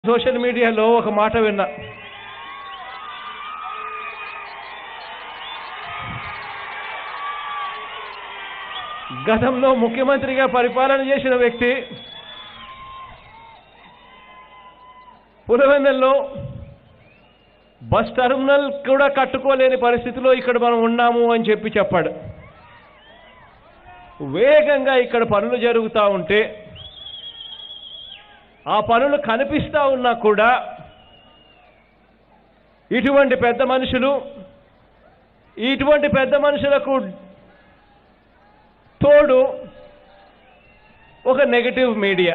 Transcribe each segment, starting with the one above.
social మీడియాలో ఒక మాట విన్నా గతంలో ముఖ్యమంత్రిగా పరిపాలన చేసిన వ్యక్తి పులివెందుల్లో బస్ టెర్మినల్ కూడా కట్టుకోలేని పరిస్థితిలో ఇక్కడ మనం ఉన్నాము అని చెప్పి చెప్పాడు వేగంగా ఇక్కడ పనులు జరుగుతూ ఉంటే ఆ పనులు కనిపిస్తా ఉన్నా కూడా ఇటువంటి పెద్ద మనుషులు ఇటువంటి పెద్ద మనుషులకు తోడు ఒక నెగటివ్ మీడియా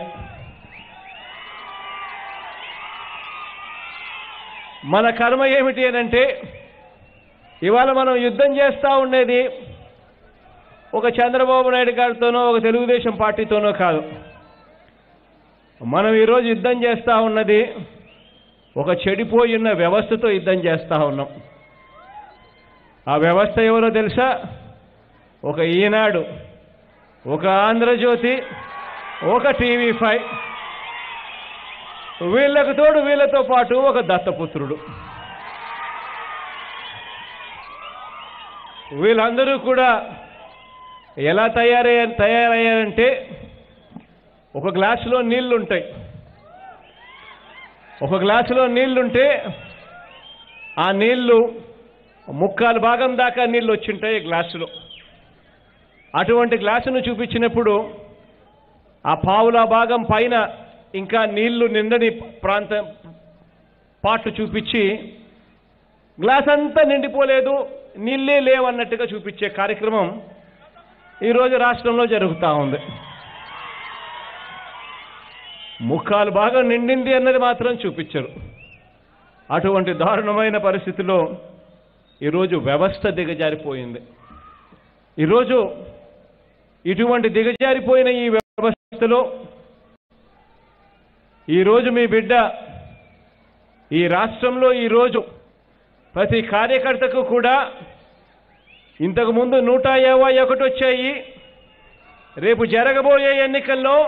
మన కర్మ ఏమిటి అని అంటే ఇవాళ మనం యుద్ధం చేస్తూ ఉండేది ఒక చంద్రబాబు నాయుడు గారితోనో ఒక తెలుగుదేశం పార్టీతోనో కాదు మనం ఈరోజు యుద్ధం చేస్తూ ఉన్నది ఒక చెడిపోయిన వ్యవస్థతో యుద్ధం చేస్తూ ఉన్నాం ఆ వ్యవస్థ ఎవరో తెలుసా ఒక ఈనాడు ఒక ఆంధ్రజ్యోతి ఒక టీవీ ఫైవ్ వీళ్ళకు తోడు వీళ్ళతో పాటు ఒక దత్తపుత్రుడు వీళ్ళందరూ కూడా ఎలా తయారయ్యా తయారయ్యారంటే ఒక గ్లాసులో నీళ్లు ఉంటాయి ఒక గ్లాసులో నీళ్లుంటే ఆ నీళ్లు ముక్కాలు భాగం దాకా నీళ్లు వచ్చింటాయి గ్లాసులో అటువంటి గ్లాసును చూపించినప్పుడు ఆ పావుల భాగం పైన ఇంకా నీళ్లు నిండని ప్రాంతం పాటు చూపించి గ్లాస్ అంతా నిండిపోలేదు నీళ్ళే లేవన్నట్టుగా చూపించే కార్యక్రమం ఈరోజు రాష్ట్రంలో జరుగుతూ ఉంది ముఖాలు బాగా నిండింది అన్నది మాత్రం చూపించరు అటువంటి దారుణమైన పరిస్థితిలో ఈరోజు వ్యవస్థ దిగజారిపోయింది ఈరోజు ఇటువంటి దిగజారిపోయిన ఈ వ్యవస్థలో ఈరోజు మీ బిడ్డ ఈ రాష్ట్రంలో ఈరోజు ప్రతి కార్యకర్తకు కూడా ఇంతకుముందు నూట యాభై ఒకటి వచ్చాయి రేపు జరగబోయే ఎన్నికల్లో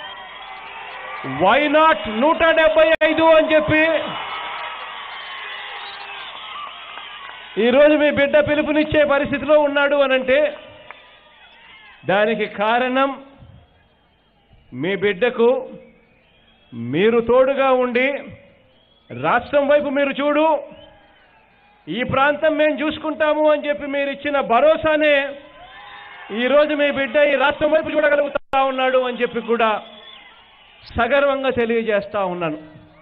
వై నాట్ నూట డెబ్బై ఐదు అని చెప్పి ఈరోజు మీ బిడ్డ పిలుపునిచ్చే పరిస్థితిలో ఉన్నాడు అనంటే దానికి కారణం మీ బిడ్డకు మీరు తోడుగా ఉండి రాష్ట్రం వైపు మీరు చూడు ఈ ప్రాంతం మేము చూసుకుంటాము అని చెప్పి మీరు ఇచ్చిన భరోసానే ఈరోజు మీ బిడ్డ ఈ రాష్ట్రం వైపు చూడగలుగుతా ఉన్నాడు అని చెప్పి కూడా సగర్వంగా తెలియజేస్తా ఉన్నాను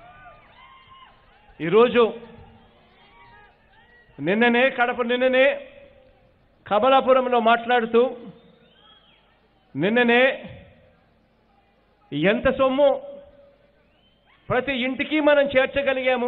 ఈరోజు నిన్ననే కడప నిన్ననే కమలాపురంలో మాట్లాడుతూ నిన్ననే ఎంత సొమ్ము ప్రతి ఇంటికి మనం చేర్చగలిగాము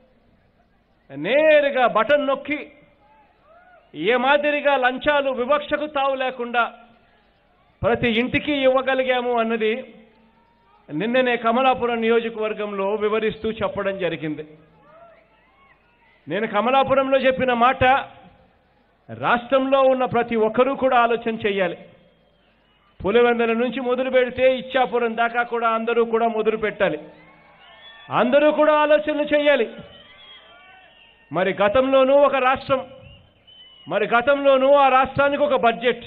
నేరుగా బటన్ నొక్కి ఏ మాదిరిగా లంచాలు వివక్షకు తావు లేకుండా ప్రతి ఇంటికి ఇవ్వగలిగాము అన్నది నిన్ననే కమలాపురం నియోజకవర్గంలో వివరిస్తూ చెప్పడం జరిగింది నేను కమలాపురంలో చెప్పిన మాట రాష్ట్రంలో ఉన్న ప్రతి ఒక్కరూ కూడా ఆలోచన చేయాలి పులివెందల నుంచి మొదలు పెడితే ఇచ్చాపురం దాకా కూడా అందరూ కూడా మొదలు పెట్టాలి అందరూ కూడా ఆలోచనలు చేయాలి మరి గతంలోనూ ఒక రాష్ట్రం మరి గతంలోనూ ఆ రాష్ట్రానికి ఒక బడ్జెట్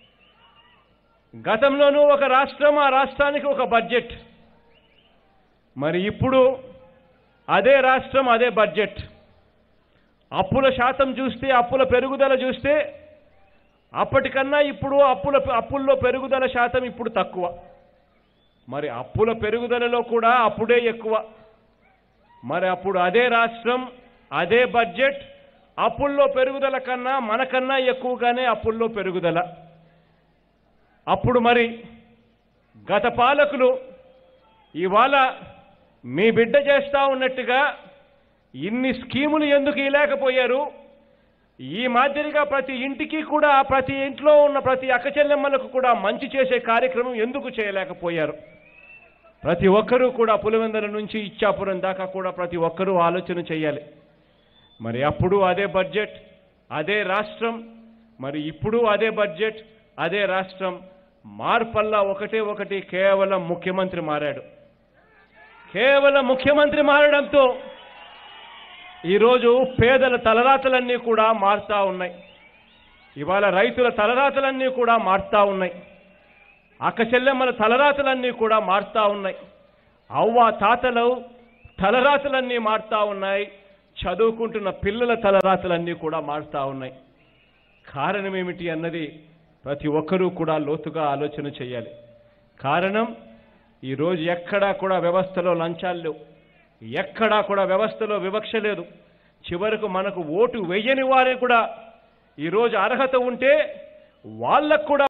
గతంలోనూ ఒక రాష్ట్రం ఆ రాష్ట్రానికి ఒక బడ్జెట్ మరి ఇప్పుడు అదే రాష్ట్రం అదే బడ్జెట్ అప్పుల శాతం చూస్తే అప్పుల పెరుగుదల చూస్తే అప్పటికన్నా ఇప్పుడు అప్పుల అప్పుల్లో పెరుగుదల శాతం ఇప్పుడు తక్కువ మరి అప్పుల పెరుగుదలలో కూడా అప్పుడే ఎక్కువ మరి అప్పుడు అదే రాష్ట్రం అదే బడ్జెట్ అప్పుల్లో పెరుగుదల కన్నా మనకన్నా ఎక్కువగానే అప్పుల్లో పెరుగుదల అప్పుడు మరి గత పాలకులు ఇవాళ మీ బిడ్డ చేస్తా ఉన్నట్టుగా ఇన్ని స్కీములు ఎందుకు ఇలేకపోయారు ఈ మాదిరిగా ప్రతి ఇంటికి కూడా ప్రతి ఇంట్లో ఉన్న ప్రతి అక్కచెల్లెమ్మలకు కూడా మంచి చేసే కార్యక్రమం ఎందుకు చేయలేకపోయారు ప్రతి ఒక్కరూ కూడా పులివెందల నుంచి ఇచ్చాపురం దాకా కూడా ప్రతి ఒక్కరూ ఆలోచన చేయాలి మరి అప్పుడు అదే బడ్జెట్ అదే రాష్ట్రం మరి ఇప్పుడు అదే బడ్జెట్ అదే రాష్ట్రం మార్పల్లా ఒకటే ఒకటి కేవలం ముఖ్యమంత్రి మారాడు కేవలం ముఖ్యమంత్రి మారడంతో ఈరోజు పేదల తలరాతలన్నీ కూడా మారుతా ఉన్నాయి ఇవాళ రైతుల తలరాతలన్నీ కూడా మారుతా ఉన్నాయి అక్క చెల్లెమ్మల తలరాతలన్నీ కూడా మారుతా ఉన్నాయి అవ్వ తాతలు తలరాతలన్నీ మారుతా ఉన్నాయి చదువుకుంటున్న పిల్లల తలరాతలన్నీ కూడా మారుతా ఉన్నాయి కారణం ఏమిటి అన్నది ప్రతి ఒక్కరూ కూడా లోతుగా ఆలోచన చేయాలి కారణం ఈరోజు ఎక్కడా కూడా వ్యవస్థలో లంచాలు లేవు ఎక్కడా కూడా వ్యవస్థలో వివక్ష లేదు చివరకు మనకు ఓటు వెయ్యని వారే కూడా ఈరోజు అర్హత ఉంటే వాళ్ళకు కూడా